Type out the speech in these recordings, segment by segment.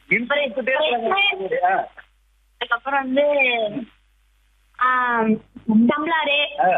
இன்ஸ்பெக்டே இருக்காங்க. ஆ, அதுக்கப்புறம் வந்து ஆம், டம்ளாரு ஆ.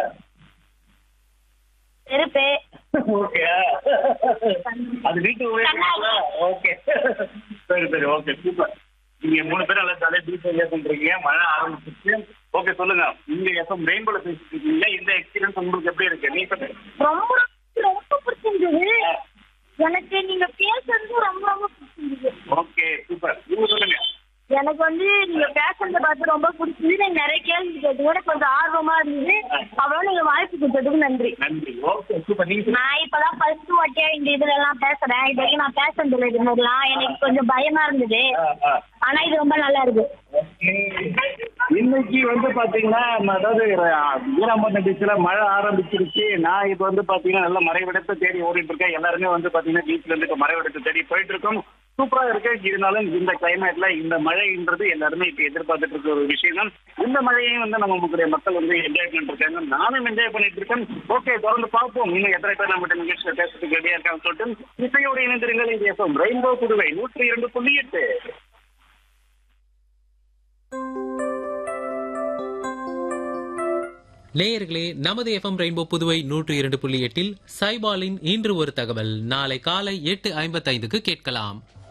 செருப்பு ஓகே அது வீட்டு உபயோகங்களா ஓகே சரி சரி ஓகே சூப்பர் நீங்க மூணு பேரும் நல்லா ஜாலியாக பீச் என்ஜாய் பண்றீங்க மழை ஆரம்பிச்சிருச்சு ஓகே சொல்லுங்க நீங்க எஃப்எம் ரெயின்போல பேசிட்டு இருக்கீங்க இந்த எக்ஸ்பீரியன்ஸ் உங்களுக்கு எப்படி இருக்கு நீ சொல்லுங்க ரொம்ப ரொம்ப பிடிச்சிருந்தது எனக்கு நீங்க பேசுறது ரொம்ப ரொம்ப பிடிச்சிருந்தது ஓகே சூப்பர் நீங்க சொல்லுங்க எனக்கு வந்து நீங்க பேசுறத பார்த்து ரொம்ப பிடிச்சது நீங்க நிறைய கேள்வி கேட்டீங்க கொஞ்சம் ஆர்வமா இருந்தது அவ்வளவு நீங்க வாய்ப்பு கொடுத்ததுக்கு நன்றி நன்றி ஓகே சூப்பர் நீங்க சொல்லுங்க. நான் இப்பதான் ஃபர்ஸ்ட் வாட்டியா இந்த இதுல எல்லாம் பேசுறேன் இது வரைக்கும் நான் பேசுறது இல்லை இது மாதிரிலாம் எனக்கு கொஞ்சம் பயமா இருந்தது ஆ, ஆ. ஆனா இது ரொம்ப நல்லா இருக்கு இன்னைக்கு வந்து பாத்தீங்கன்னா நம்ம அதாவது வீராம்பட்டினம் பீச்ல மழை ஆரம்பிச்சிருச்சு நான் இப்ப வந்து பாத்தீங்கன்னா நல்ல மறைவிடத்தை தேடி ஓடிட்டு இருக்கேன் எல்லாருமே வந்து பாத்தீங்கன்னா பீச்ல இருந்து இப்ப மறைவிடத்தை தேடி போயிட்டு இருக்கோம் சூப்பரா இருக்கு இருந்தாலும் இந்த கிளைமேட்ல இந்த மழைன்றது எல்லாருமே இப்ப எதிர்பார்த்துட்டு இருக்க ஒரு விஷயம் தான் இந்த மழையையும் வந்து நம்ம உங்களுடைய மக்கள் வந்து என்ஜாய் பண்ணிட்டு இருக்காங்க நானும் என்ஜாய் பண்ணிட்டு இருக்கேன் ஓகே தொடர்ந்து பார்ப்போம் இன்னும் எத்தனை பேர் நம்ம நிகழ்ச்சியில பேசுறதுக்கு ரெடியா இருக்காங்க சொல்லிட்டு இசையோடு இணைந்திருங்கள் இது எஃப்எம் ரெயின்போ புதுவை நூற்றி இரண்டு புள்ளி எட்டு நேயர்களே நமது எஃப்எம் ரெயின்போ புதுவை நூற்று இரண்டு புள்ளி எட்டில் சைபாலின் இன்று ஒரு தகவல் நாளை காலை எட்டு ஐம்பத்தைந்துக்கு கேட்கலாம்